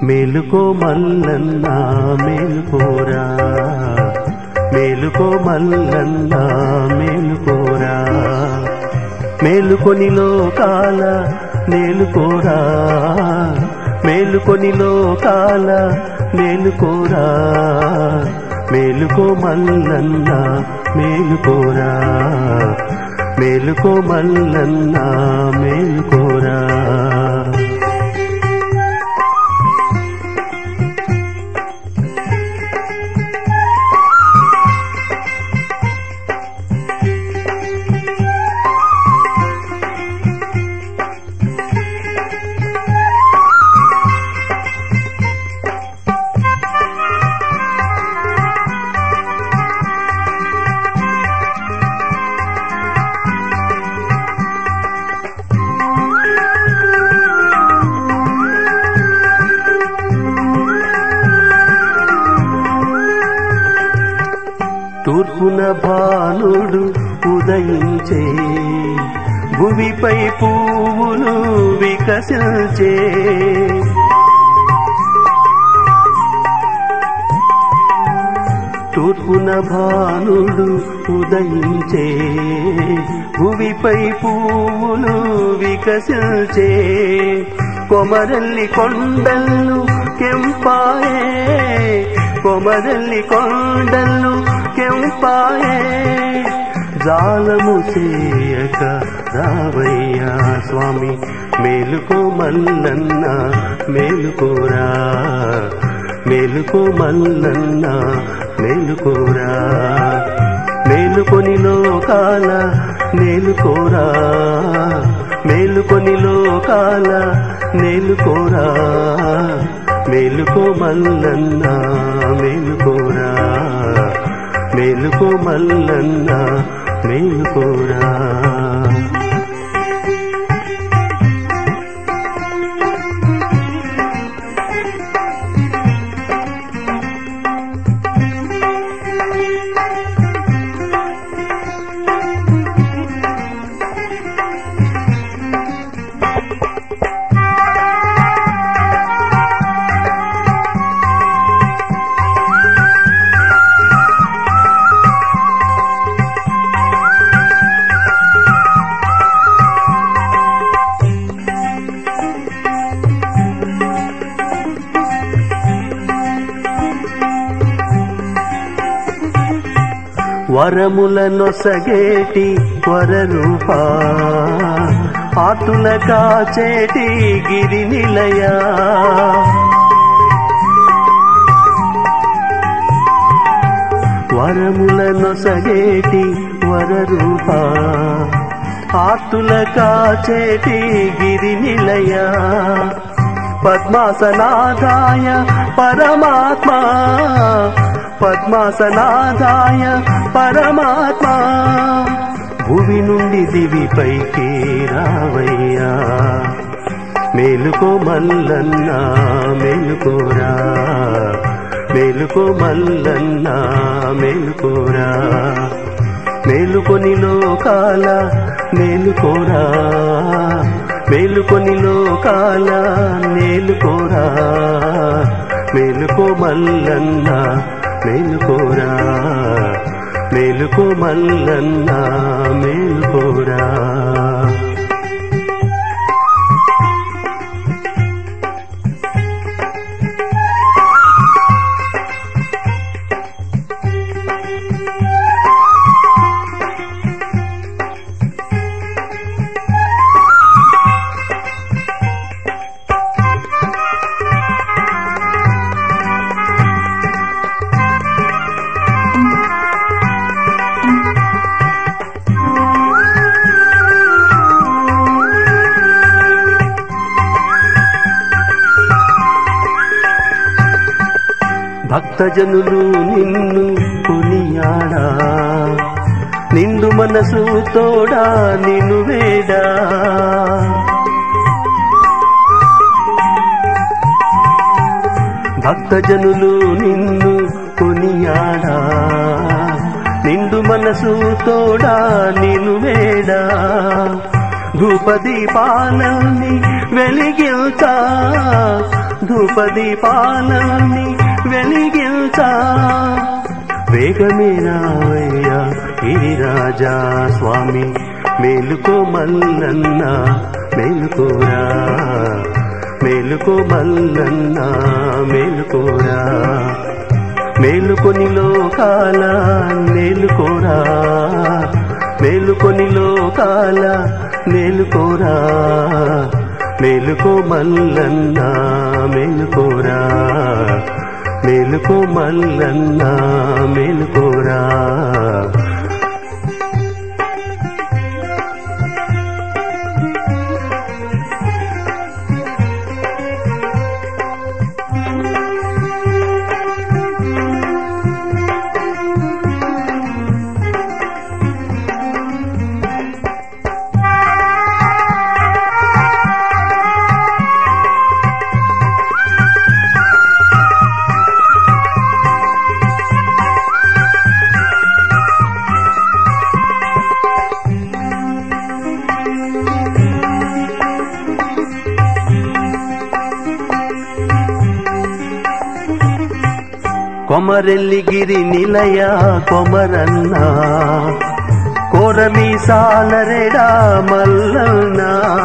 మేలుకో మల్లన్న మేలుకోరా మేలుకో మల్లన్న మేలుకోరా మేలుకొని లోకాల మేలుకోరా మేలుకొని లోకాల మేలుకోరా మేలుకో మల్లన్న మేలుకోరా మేలుకో మల్లన్న మేలుకోరా తూర్పున భానుడు ఉదయించే భూమిపై పువ్వులు వికసించే తూర్పున భానుడు ఉదయించే భూమిపై పువ్వులు వికసించే కొమరల్లి కొండలు కెంపాయే కొమరల్లి కొండలు కెంపాయే జాలము చేయక రావయ్యా స్వామి మేలుకో మల్లన్న మేలుకోరా మేలుకో మల్లన్న మేలుకోరా మేలుకొని లోకాల మేలుకోరా మేలుకొని లోకాల మేలుకోరా మేలుకో మల్లన్న మేలుకోరా మేలుకో మల్లన్న మేలుకోరా వరముల నొసగేటి వరరూపా ఆతుల కాచేటి గిరి నిలయా వరముల నొసగేటి వరరూపా ఆతుల కాచేటి గిరి నిలయా పద్మాసనాదాయ పరమాత్మా పద్మాసనాదాయ పరమాత్మా భూమి నుండి దివిపైకి రావయ్యా మేలుకో మల్లన్న మేలుకోరా మేలుకో మల్లన్న మేలుకోరా మేలుకొని లోకాల మేలుకోరా మేలుకొని లోకాల మేలుకోరా మేలుకో మల్లన్న మేలుకోరా మేలుకో మల్లన్న మేలుకోరా భక్తజనులు నిన్ను కొనియాడా నిండు మనసు తోడా నిన్ను వేడా భక్తజనులు నిన్ను కొనియాడా నిండు మనసు తోడా నిన్ను వేడా ధూపదీపాలని వెలిగిల్తా ధూపదీపాలని వెలిగించా వేగమే రావయ్యా గిరిరాజా స్వామి మేలుకో మల్లన్న మేలుకోరా మేలుకో మల్లన్న మేలుకోరా మేలుకొని లోకాల మేలుకోరా మేలుకొని లోకాల మేలుకోరా మేలుకో మల్లన్న మేలుకోరా మేలుకో మల్లన్న మేలుకోరా కొమరెల్లిగిరి నిలయ కొమరన్న కోరమి సాలరెడా మల్లన్న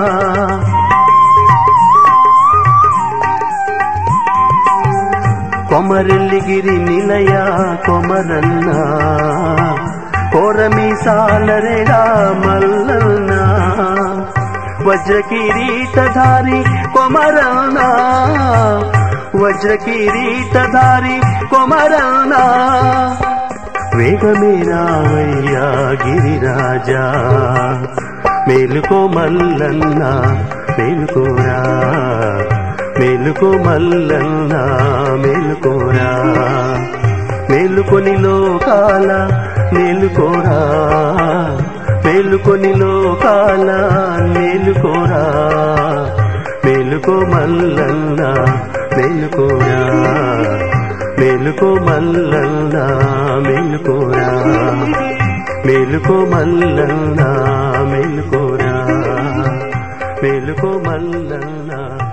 కొమరెల్లిగిరి నిలయ కొమరన్న కోరమి సాలరెడా మల్లన్న వజ్ర కిరీటధారి కొమరన్న వజ్ర కిరీటధారి కొమరనా వేగమే రావయ్యా గిరిరాజా మేలుకో మల్లన్న మేలుకోరా మేలుకో మల్లన్న మేలుకోరా మేలుకొని లోకాల మేలుకోరా మేలుకొని లోకాల మేలుకోరా మేలుకో మల్లన్న మేలుకోరా మేలుకో మల్లన్న మేలుకోరా మేలుకో మల్లన్న మేలుకోరా మేలుకో మల్లన్న